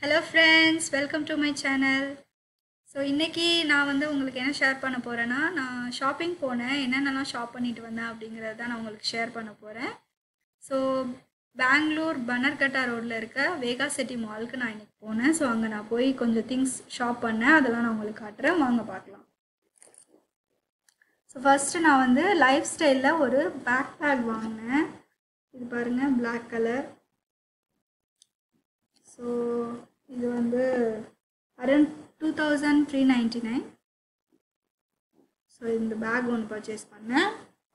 hello friends welcome to my channel so இன்றைக்கி நான் வந்து உங்களுக்கு என்ன ஷேர் பண்ண போகிறேன்னா நான் ஷாப்பிங் போனேன் என்னென்னலாம் ஷாப் பண்ணிட்டு வந்தேன் அப்படிங்கிறத தான் நான் உங்களுக்கு ஷேர் பண்ண போகிறேன் ஸோ பெங்களூர் பனர்கட்டா ரோட்டில் இருக்க வேகா சிட்டி மாலுக்கு நான் இன்றைக்கி போனேன் ஸோ அங்கே நான் போய் கொஞ்சம் திங்ஸ் ஷாப் பண்ணேன் அதெல்லாம் நான் உங்களுக்கு காட்டுறேன் வாங்க பார்க்கலாம் ஸோ ஃபஸ்ட்டு நான் வந்து லைஃப் ஸ்டைலில் ஒரு பேக் பேக் வாங்கினேன் இது பாருங்கள் பிளாக் கலர் ஸோ இது வந்து around two thousand three ninety nine so இந்த பேக் ஒன்று பர்ச்சேஸ் பண்ணேன்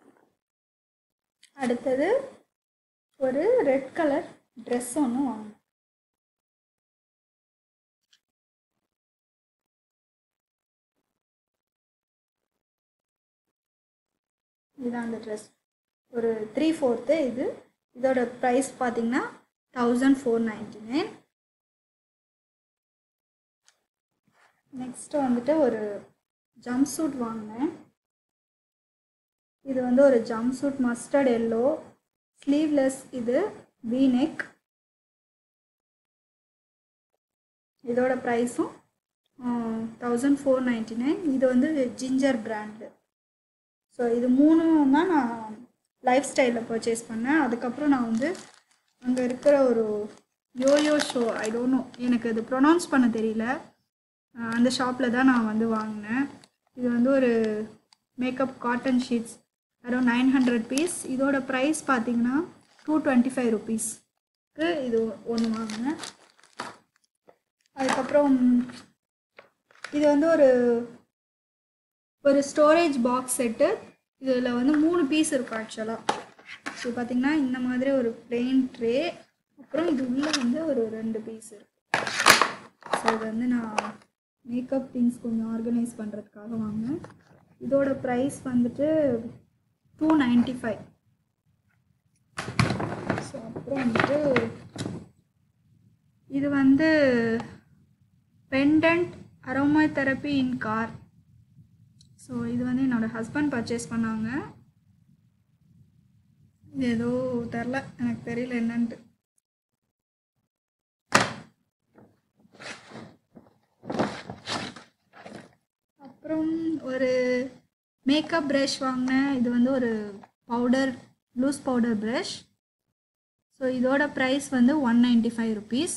அடுத்தது ஒரு ரெட் கலர் ட்ரெஸ் ஒன்று வாங்கினேன் இதுதான் அந்த ட்ரெஸ் ஒரு த்ரீ ஃபோர்த்து இது இதோட ப்ரைஸ் பார்த்தீங்கன்னா thousand four ninety nine next வந்துட்டு ஒரு ஜம்ப் சூட் வாங்கினேன் இது வந்து ஒரு jumpsuit mustard yellow sleeveless இது வி நெக் இதோட ப்ரைஸும் தௌசண்ட் ஃபோர் நைன்டி நைன் இது வந்து ஜிஞ்சர் பிராண்டு ஸோ இது மூணும் தான் நான் லைஃப் ஸ்டைலில் பர்ச்சேஸ் பண்ணேன் அதுக்கப்புறம் நான் வந்து அங்கே இருக்கிற ஒரு yoyo show I don't know எனக்கு அது ப்ரொனவுன்ஸ் பண்ண தெரியல அஹ் அந்த ஷாப்பில் தான் நான் வந்து வாங்கினேன் இது வந்து ஒரு makeup cotton sheets around nine hundred piece இதோட ப்ரைஸ் பார்த்தீங்கன்னா டூ டுவெண்ட்டி ஃபைவ் ருபீஸ்க்கு இது ஒன்று வாங்கினேன் அதுக்கப்புறம் இது வந்து ஒரு ஒரு ஸ்டோரேஜ் பாக்ஸ் செட்டு இதில் வந்து மூணு பீஸ் இருக்கும் ஆக்சுவலாக ஸோ பார்த்தீங்கன்னா இந்த மாதிரி ஒரு பிளெயின் ட்ரே அப்புறம் இது உள்ளே வந்து ஒரு ரெண்டு பீஸ் இருக்கு ஸோ இது வந்து நான் மேக்கப் திங்ஸ் கொஞ்சம் ஆர்கனைஸ் பண்ணுறதுக்காக வாங்கினேன் இதோட ப்ரைஸ் வந்துட்டு டூ நைன்ட்டி ஃபைவ் ஸோ அப்புறம் வந்துட்டு இது வந்து pendant aromatherapy in car so இது வந்து என்னோடய ஹஸ்பண்ட் பர்ச்சேஸ் பண்ணாங்க இது ஏதோ தெரில எனக்கு தெரியல என்னன்ட்டு அப்புறம் ஒரு மேக்கப் ப்ரஷ் வாங்கினேன் இது வந்து ஒரு powder loose powder brush so இதோட ப்ரைஸ் வந்து ஒன் நைன்டி ஃபைவ் ருபீஸ்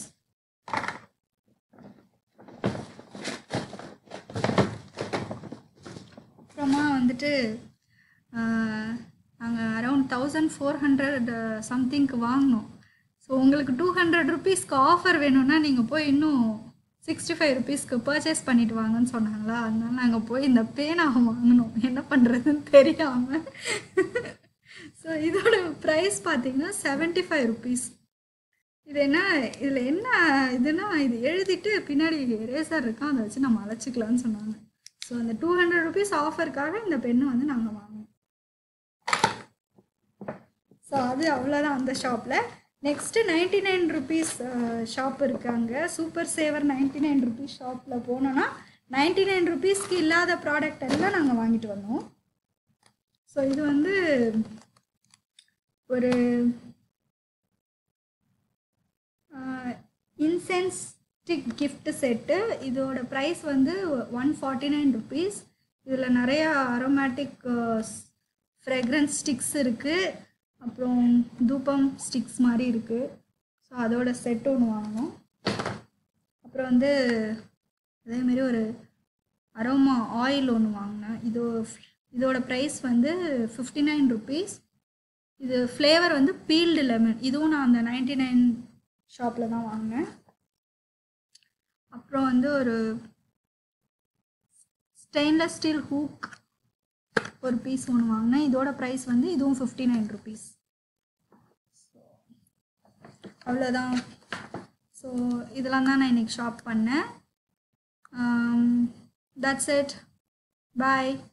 அப்புறமா வந்துட்டு நாங்கள் அரௌண்ட் தௌசண்ட் ஃபோர் ஹண்ட்ரட் சம்திங்க்கு வாங்கினோம் ஸோ உங்களுக்கு டூ ஹண்ட்ரட் ருபீஸ்க்கு ஆஃபர் வேணும்னா நீங்கள் போய் இன்னும் சிக்ஸ்டி ஃபைவ் ருபீஸ்க்கு பர்ச்சேஸ் பண்ணிட்டு வாங்கன்னு சொன்னாங்களா அதனால நாங்கள் போய் இந்த பேனா வாங்கினோம் என்ன பண்ணுறதுன்னு தெரியாமல் ஸோ இதோட ப்ரைஸ் பார்த்தீங்கன்னா செவன்ட்டி ஃபைவ் ருபீஸ் இது என்ன இதில் என்ன இதுனா இது எழுதிட்டு பின்னாடி எரேசர் இருக்கா அதை வச்சு நம்ம அழைச்சிக்கலாம்னு சொன்னாங்க ஸோ அந்த டூ ஹண்ட்ரட் ருபீஸ் ஆஃபருக்காக இந்த பெண்ணை வந்து நாங்கள் வாங்கினோம் ஸோ அது அவ்வளோதான் அந்த ஷாப்பில் next ninety nine rupees shop இருக்காங்க super saver ninety nine rupees ஷாப்பில் போனோன்னா நைன்டி நைன் ருபீஸ்க்கு இல்லாத ப்ராடக்ட் எல்லாம் நாங்கள் வாங்கிட்டு வந்தோம் ஸோ இது வந்து ஒரு இன்சென்ஸ் ஸ்டிக் கிஃப்ட் செட்டு இதோட ப்ரைஸ் வந்து ஒன் ஃபார்ட்டி நைன் ருபீஸ் இதில் நிறையா அரோமேட்டிக் ஃப்ரெக்ரன்ஸ் ஸ்டிக்ஸ் இருக்குது அப்புறம் தூபம் ஸ்டிக்ஸ் மாதிரி இருக்குது ஸோ அதோட செட் ஒன்று வாங்கினோம் அப்புறம் வந்து அதேமாரி ஒரு அரோமா ஆயில் ஒன்று வாங்கினேன் இதோ இதோட ப்ரைஸ் வந்து ஃபிஃப்டி நைன் ருபீஸ் இது ஃப்ளேவர் வந்து பீல்டு லெமன் இதுவும் நான் அந்த நைன்டி நைன் ஷாப்பில் தான் வாங்கினேன் அப்புறம் வந்து ஒரு ஸ்டெயின்லெஸ் ஸ்டீல் ஹூக் ஒரு பீஸ் ஒன்று வாங்கினேன் இதோட ப்ரைஸ் வந்து இதுவும் ஃபிஃப்டி நைன் ருபீஸ் அவ்வளோதான் ஸோ இதெல்லாம் தான் நான் இன்றைக்கி ஷாப் பண்ணேன் தட்ஸ் இட் பாய்